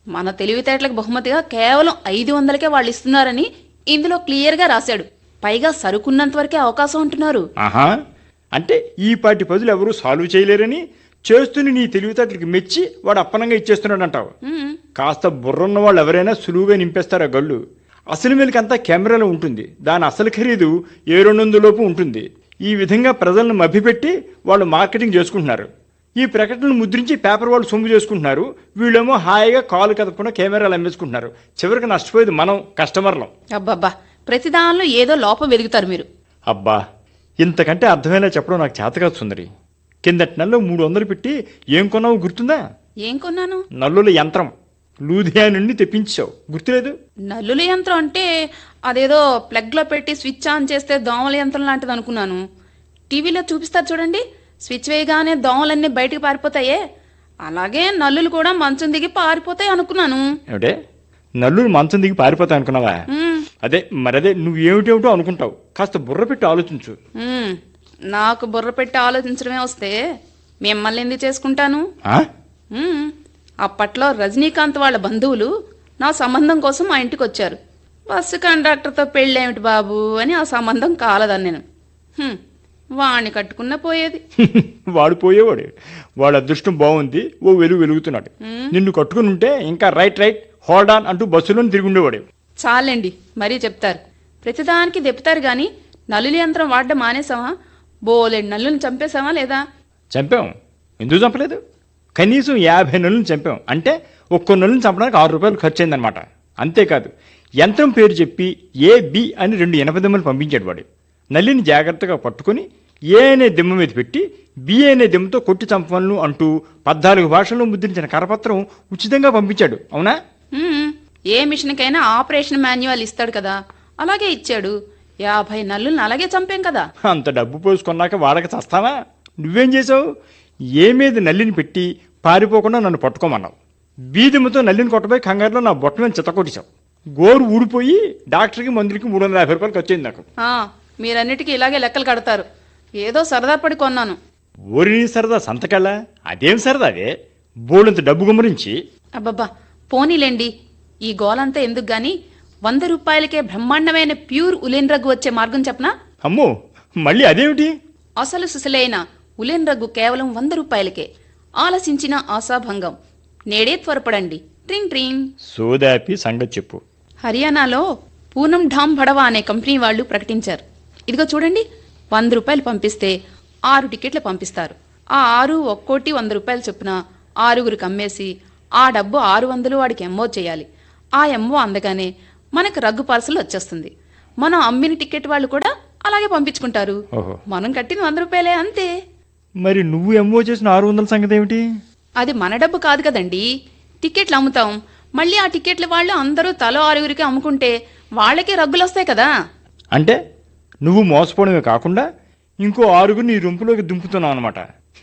మన తెలివితేటలకు బహుమతిగా కేవలం ఐదు వందలకే వాళ్ళు ఇస్తున్నారని ఇందులో క్లియర్గా రాశాడు పైగా సరుకున్నంత వరకే అవకాశం అంటున్నారు ఆహా అంటే ఈ పాటి పదులు ఎవరూ సాల్వ్ చేయలేరని చేస్తుని నీ తెలివితేటలకి మెచ్చి వాడు అప్పనంగా ఇచ్చేస్తున్నాడు అంటావు మ్మ్. కాస్త బుర్రున్న వాళ్ళు ఎవరైనా సులువుగా నింపేస్తారు ఆ గళ్ళు అసలు మేలకంతా కెమెరాలో ఉంటుంది దాని అసలు ఖరీదు ఏ రెండు వందల లోపు ఉంటుంది ఈ విధంగా ప్రజలను మభ్యపెట్టి వాళ్ళు మార్కెటింగ్ చేసుకుంటున్నారు ఈ ప్రకటనలు ముద్రించి పేపర్ వాళ్ళు సొమ్ము చేసుకుంటున్నారు వీళ్ళేమో హాయిగా కాలు కదపకుండా కెమెరాలు అమ్మేసుకుంటున్నారు చివరికి నష్టపోయేది మనం కస్టమర్లం అబ్బబ్బా ప్రతి దానిలో ఏదో లోపం వెతుకుతారు మీరు అబ్బా ఇంతకంటే అర్థమయ్యేలా చెప్పడం నాకు చేతకాదు సుందరి కిందటి నెలలో మూడు వందలు పెట్టి ఏం కొన్నావు గుర్తుందా ఏం కొన్నాను నల్లుల యంత్రం లూధియా నుండి తెప్పించావు గుర్తులేదు నల్లుల యంత్రం అంటే అదేదో ప్లగ్లో పెట్టి స్విచ్ ఆన్ చేస్తే దోమల యంత్రం లాంటిది అనుకున్నాను టీవీలో చూపిస్తారు చూడండి స్విచ్ వేయగానే దోమలన్నీ బయటికి పారిపోతాయే అలాగే నల్లులు కూడా మంచం దిగి పారిపోతాయి అనుకున్నాను ఏమిటే నల్లులు మంచం దిగి పారిపోతాయి అనుకున్నావా మ్మ్. అదే మరదే నువ్వు ఏమిటేమిటో అనుకుంటావు కాస్త బుర్ర పెట్టి ఆలోచించు మ్మ్. నాకు బుర్ర పెట్టి ఆలోచించడమే వస్తే మిమ్మల్ని ఎందుకు చేసుకుంటాను ఆ? మ్మ్. అప్పట్లో రజనీకాంత్ వాళ్ళ బంధువులు నా సంబంధం కోసం మా ఇంటికి వచ్చారు బస్సు కండక్టర్తో పెళ్ళేమిటి బాబు అని ఆ సంబంధం కాలదని నేను హ్మ్. వాణ్ణి కట్టుకున్న పోయేది వాడు పోయేవాడు వాడు అదృష్టం బాగుంది ఓ వెలుగు వెలుగుతున్నాడు నిన్ను కట్టుకుని ఉంటే ఇంకా రైట్ రైట్ హోల్డ్ ఆన్ అంటూ బస్సులో తిరిగి ఉండేవాడు చాలండి మరీ చెప్తారు ప్రతిదానికి దెప్పుతారు గాని నల్లుల యంత్రం వాడడం మానేసామా బోలెడు నల్లుని చంపేశామా లేదా చంపాం ఎందుకు చంపలేదు కనీసం యాభై నెలలను చంపాం అంటే ఒక్కో నెలను చంపడానికి ఆరు రూపాయలు ఖర్చు అయిందనమాట అంతేకాదు యంత్రం పేరు చెప్పి ఏ బి అని రెండు ఎనపదమ్మలు పంపించాడు వాడు నల్లిని జాగ్రత్తగా పట్టుకొని ఏ అనే దిమ్మ మీద పెట్టి బి అనే దిమ్మతో కొట్టి చంపను అంటూ పద్నాలుగు భాషల్లో ముద్రించిన కరపత్రం ఉచితంగా పంపించాడు అవునా మ్మ్. ఏ మిషన్కైనా ఆపరేషన్ మాన్యువల్ ఇస్తాడు కదా అలాగే ఇచ్చాడు యాభై నల్లుల్ని అలాగే చంపాం కదా అంత డబ్బు పోసుకున్నాక వాడక చస్తావా నువ్వేం చేసావు ఏ మీద నల్లిని పెట్టి పారిపోకుండా నన్ను పట్టుకోమన్నావు బీదిమ్మతో నల్లిని కొట్టబోయి కంగారులో నా బొట్ట మీద చిత్తకొట్టేశావు గోరు ఊడిపోయి డాక్టర్కి మందులకి మూడు వందల యాభై రూపాయలు ఖర్చు అయింది నాకు ఆ, మీరన్నిటికీ ఇలాగే లెక్కలు కడతారు ఏదో సరదా పడి కొన్నాను ఊరి సరదా సంతకెళ్ళా అదేం సరదా అదే బోడంత డబ్బు గుమ్మరించి అబ్బబ్బా పోనీలేండి ఈ గోలంతా ఎందుకు గాని వంద రూపాయలకే బ్రహ్మాండమైన ప్యూర్ ఉలెన్ రగ్గు వచ్చే మార్గం చెప్పనా అమ్మో మళ్ళీ అదేమిటి అసలు సుసలైన ఉలెన్ రగ్గు కేవలం వంద రూపాయలకే ఆలసించిన ఆశాభంగం నేడే త్వరపడండి ట్రింగ్ ట్రింగ్ సోదాపి సంగతి చెప్పు హర్యానాలో పూనం ఢామ్ భడవా అనే కంపెనీ వాళ్ళు ప్రకటించారు ఇదిగో చూడండి వంద రూపాయలు పంపిస్తే ఆరు టికెట్లు పంపిస్తారు ఆ ఆరు ఒక్కోటి వంద రూపాయలు చొప్పున ఆరుగురికి అమ్మేసి ఆ డబ్బు ఆరు వందలు వాడికి ఎంఓ చేయాలి ఆ ఎంఓ అందగానే మనకు రగ్గు పార్సల్ వచ్చేస్తుంది మనం అమ్మిన టికెట్ వాళ్ళు కూడా అలాగే పంపించుకుంటారు ఓహో మనం కట్టింది వంద రూపాయలే అంతే మరి నువ్వు ఎంఓ చేసిన ఆరు వందల సంగతి ఏమిటి అది మన డబ్బు కాదు కదండి టికెట్లు అమ్ముతాం మళ్ళీ ఆ టికెట్ల వాళ్ళు అందరూ తలో ఆరుగురికి అమ్ముకుంటే వాళ్ళకి రగ్గులు వస్తాయి కదా అంటే నువ్వు మోసపోవడమే కాకుండా ఇంకో ఆరుగురు నీ రొంపులోకి దుంపుతున్నావు అనమాట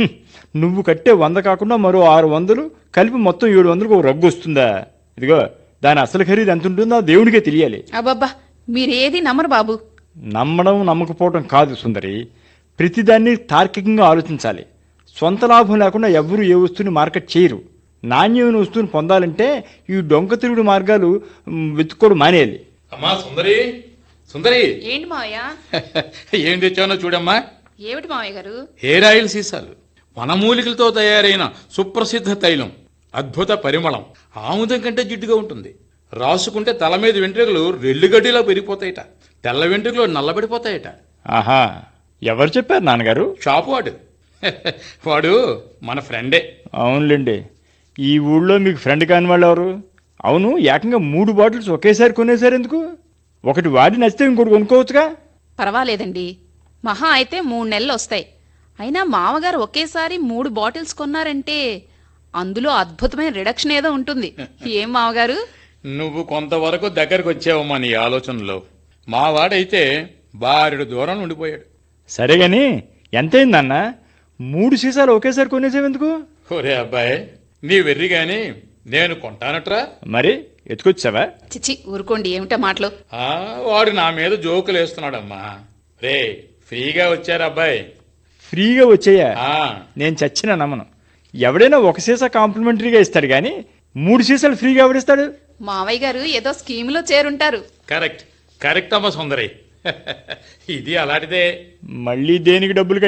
నువ్వు కట్టే వంద కాకుండా మరో ఆరు వందలు కలిపి మొత్తం ఏడు వందలకు ఒక రగ్గు వస్తుందా ఇదిగో దాని అసలు ఖరీదు ఎంత ఉంటుందో ఆ దేవుడికే తెలియాలి అబ్బబ్బా మీరేది నమ్మరు బాబు నమ్మడం నమ్మకపోవడం కాదు సుందరి ప్రతిదాన్ని తార్కికంగా ఆలోచించాలి సొంత లాభం లేకుండా ఎవ్వరూ ఏ వస్తువుని మార్కెట్ చేయరు నాణ్యమైన వస్తువుని పొందాలంటే ఈ డొంక తిరుగుడు మార్గాలు మ్, వెతుక్కోవడం మానేయాలి అమ్మా సుందరి సుందరి ఏంటి మావయ్య ఏం తెచ్చానో చూడమ్మా ఏమిటి మావయ్య గారు హెయిర్ ఆయిల్ సీసాలు వనమూలికలతో తయారైన సుప్రసిద్ధ తైలం అద్భుత పరిమళం ఆముదం కంటే జిడ్డుగా ఉంటుంది రాసుకుంటే తల మీద వెంట్రుకలు రెల్లుగడ్డిలా పెరిగిపోతాయట తెల్ల వెంట్రుకలు నల్లబడిపోతాయట ఆహా ఎవరు చెప్పారు నాన్నగారు షాపు వాడు వాడు మన ఫ్రెండే అవునులేండి ఈ ఊళ్ళో మీకు ఫ్రెండ్ కాని వాళ్ళు ఎవరు అవును ఏకంగా మూడు బాటిల్స్ ఒకేసారి కొనేసారు ఎందుకు ఒకటి వాడి నచ్చితే ఇంకోటి కొనుక్కోవచ్చుగా పర్వాలేదండి మహా అయితే మూడు నెలలు వస్తాయి అయినా మామగారు ఒకేసారి మూడు బాటిల్స్ కొన్నారంటే అందులో అద్భుతమైన రిడక్షన్ ఏదో ఉంటుంది ఏం మామగారు నువ్వు కొంతవరకు దగ్గరకు వచ్చావమ్మా నీ ఆలోచనలో మా వాడైతే బారెడు దూరం ఉండిపోయాడు సరే గాని ఎంతైందన్న మూడు సీసాలు ఒకేసారి కొనేసావు ఎందుకు ఒరే అబ్బాయి నీ వెర్రి గాని నేను కొంటానట్రా మరి ఎత్తుకొచ్చావా చిచి ఊరుకోండి ఏమిటో మాటలు ఆ, వాడు నా మీద జోకులు వేస్తున్నాడమ్మా రే ఫ్రీగా వచ్చారు అబ్బాయి ఫ్రీగా వచ్చేయా ఆ, నేను చచ్చిన నమ్మను ఎవడైనా ఒక సీసా కాంప్లిమెంటరీగా ఇస్తాడు కానీ మూడు సీసాలు ఫ్రీగా ఎవరిస్తాడు మావయ్య గారు ఏదో స్కీములో చేరుంటారు కరెక్ట్ కరెక్ట్ అమ్మ సుందరి ఇది అలాంటిదే మళ్ళీ దేనికి డబ్బులు